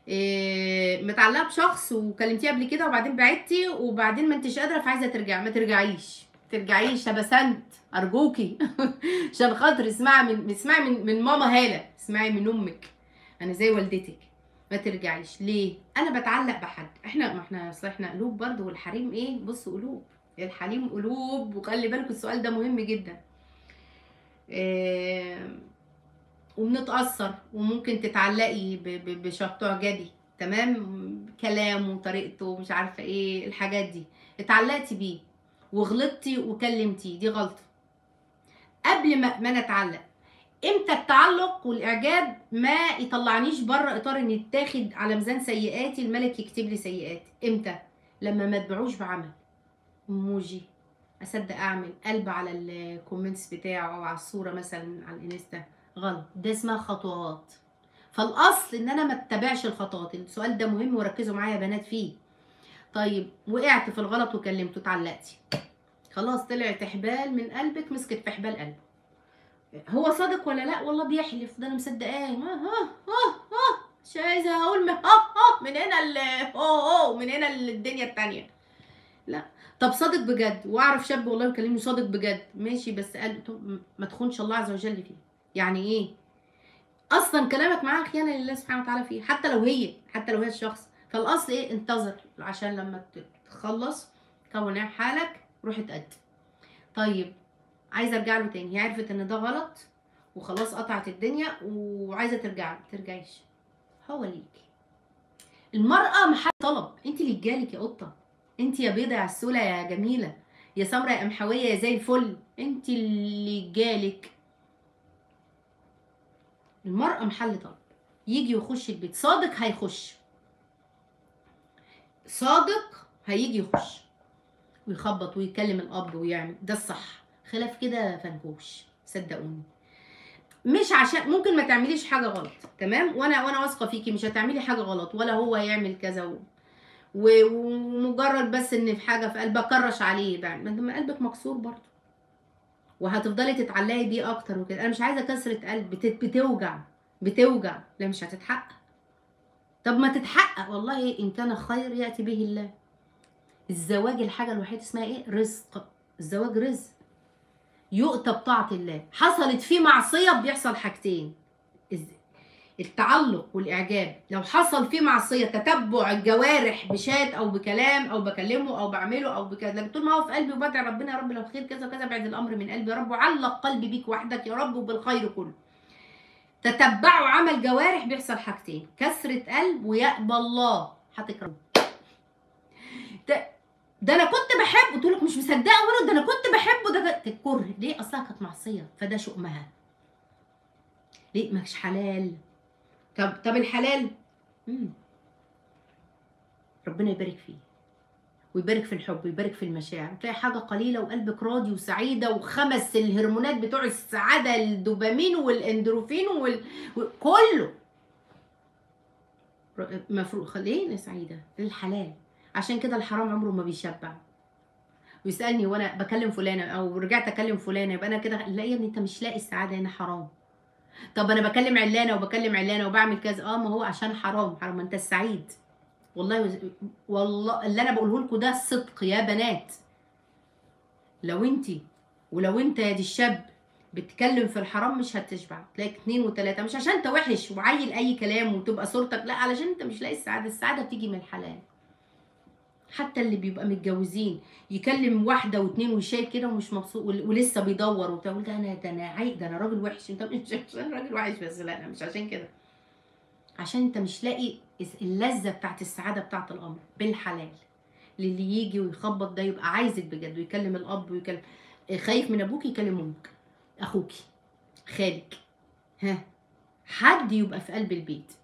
إيه متعلقه بشخص وكلمتيه قبل كده وبعدين بعدتي وبعدين ما انتش قادره فعايزه ترجعي ما ترجعيش ترجعيش يا بسنت ارجوكي عشان خاطر اسمعي من اسمعي من, من ماما هاله اسمعي من امك انا زي والدتك ما ترجعيش ليه انا بتعلق بحد احنا ما احنا اصل احنا قلوب برضو والحريم ايه بصوا قلوب الحريم قلوب وخلي بالكوا السؤال ده مهم جدا إيه وبنتأثر وممكن تتعلقي ب- ب- بشخص تعجبي تمام كلامه وطريقته ومش عارفه ايه الحاجات دي اتعلقتي بيه وغلطتي وكلمتيه دي غلطه قبل ما ما نتعلق امتى التعلق والاعجاب ما يطلعنيش بره اطار ان يتاخد على ميزان سيئاتي الملك يكتب لي سيئات امتى لما ما اتبعوش بعمل ايموجي اصدق اعمل قلب على الكومنتس بتاعه او على الصوره مثلا على الانستا غلط ده اسمها خطوات فالاصل ان انا ما اتبعش الخطوات السؤال ده مهم وركزوا معايا يا بنات فيه طيب وقعت في الغلط وكلمته اتعلقتي خلاص طلعت حبال من قلبك مسكت في حبال قلبه هو صادق ولا لا والله بيحلف ده انا مصدقاه ها ها ها ها مش عايزه اقول ها ها من هنا ال هو هو من هنا الدنيا التانية لا طب صادق بجد واعرف شاب والله يكلمني صادق بجد ماشي بس قال طب ما تخونش الله عز وجل فيه يعني ايه اصلا كلامك معاه خيانه لله سبحانه وتعالى فيه حتى لو هي حتى لو هي الشخص فالاصل ايه انتظر عشان لما تخلص كون حالك روح اتقدم طيب عايزه ارجع له تاني هي عرفت ان ده غلط وخلاص قطعت الدنيا وعايزه ترجع له ترجعيش هو ليكي المرأة محل طلب انت اللي جالك يا قطة انت يا بيضة يا عسولة يا جميلة يا سمرة يا قمحوية يا زي الفل انت اللي جالك المرأة محل طلب يجي ويخش البيت صادق هيخش صادق هيجي يخش ويخبط ويكلم الاب ويعمل ده الصح خلاف كده فنكوش صدقوني مش عشان ممكن ما تعمليش حاجه غلط تمام وانا وانا واثقه فيكي مش هتعملي حاجه غلط ولا هو يعمل كذا و... و- ومجرد بس ان في حاجه في قلبك كرش عليه بقى ما انت ما قلبك مكسور برضه وهتفضلي تتعلقي بيه اكتر وكده انا مش عايزه كسره قلب بت- بتوجع بتوجع لا مش هتتحقق طب ما تتحقق والله ان كان خير ياتي به الله الزواج الحاجه الوحيده اسمها ايه رزق الزواج رزق يؤتى بطاعه الله حصلت فيه معصيه بيحصل حاجتين الز- التعلق والاعجاب لو حصل فيه معصيه تتبع الجوارح بشات او بكلام او بكلمه او بعمله او بكذا لكن طول ما هو في قلبي وبدعي ربنا يا رب لو خير كذا وكذا بعد الامر من قلبي يا رب وعلق قلبي بيك وحدك يا رب وبالخير كله تتبعوا عمل جوارح بيحصل حاجتين كسرة قلب ويقبل الله هتكرهه ده, ده انا كنت بحبه تقول لك مش مصدقه ولد ده انا كنت بحبه ده كان- تكره ليه اصلها كانت معصيه فده شؤمها ليه مش حلال طب طب الحلال مم. ربنا يبارك فيه ويبارك في الحب ويبارك في المشاعر تلاقي حاجه قليله وقلبك راضي وسعيده وخمس الهرمونات بتوع السعاده الدوبامين والاندروفين وال... كله مفروض خلينا سعيده الحلال عشان كده الحرام عمره ما بيشبع ويسالني وانا بكلم فلانه او رجعت اكلم فلانه يبقى انا كده لا يا ابني انت مش لاقي السعاده هنا حرام طب انا بكلم علانه وبكلم علانه وبعمل كذا اه ما هو عشان حرام حرام ما انت السعيد والله والله اللي انا بقوله لكم ده صدق يا بنات لو انت ولو انت يا دي الشاب بتتكلم في الحرام مش هتشبع تلاقي اتنين وتلاته مش عشان انت وحش وعيل اي كلام وتبقى صورتك لا علشان انت مش لاقي السعاده السعاده بتيجي من الحلال حتى اللي بيبقى متجوزين يكلم واحده واتنين وشايف كده ومش مبسوط ول- ولسه بيدور وبتاع يقول ده انا ده انا عاي ده انا راجل وحش انت مش عشان راجل وحش بس لا لا مش عشان كده عشان انت مش لاقي اللذه بتاعت السعاده بتاعت الامر بالحلال للي يجي ويخبط ده يبقى عايزك بجد ويكلم الاب ويكلم خايف من ابوك يكلم امك اخوكي خالك ها حد يبقى في قلب البيت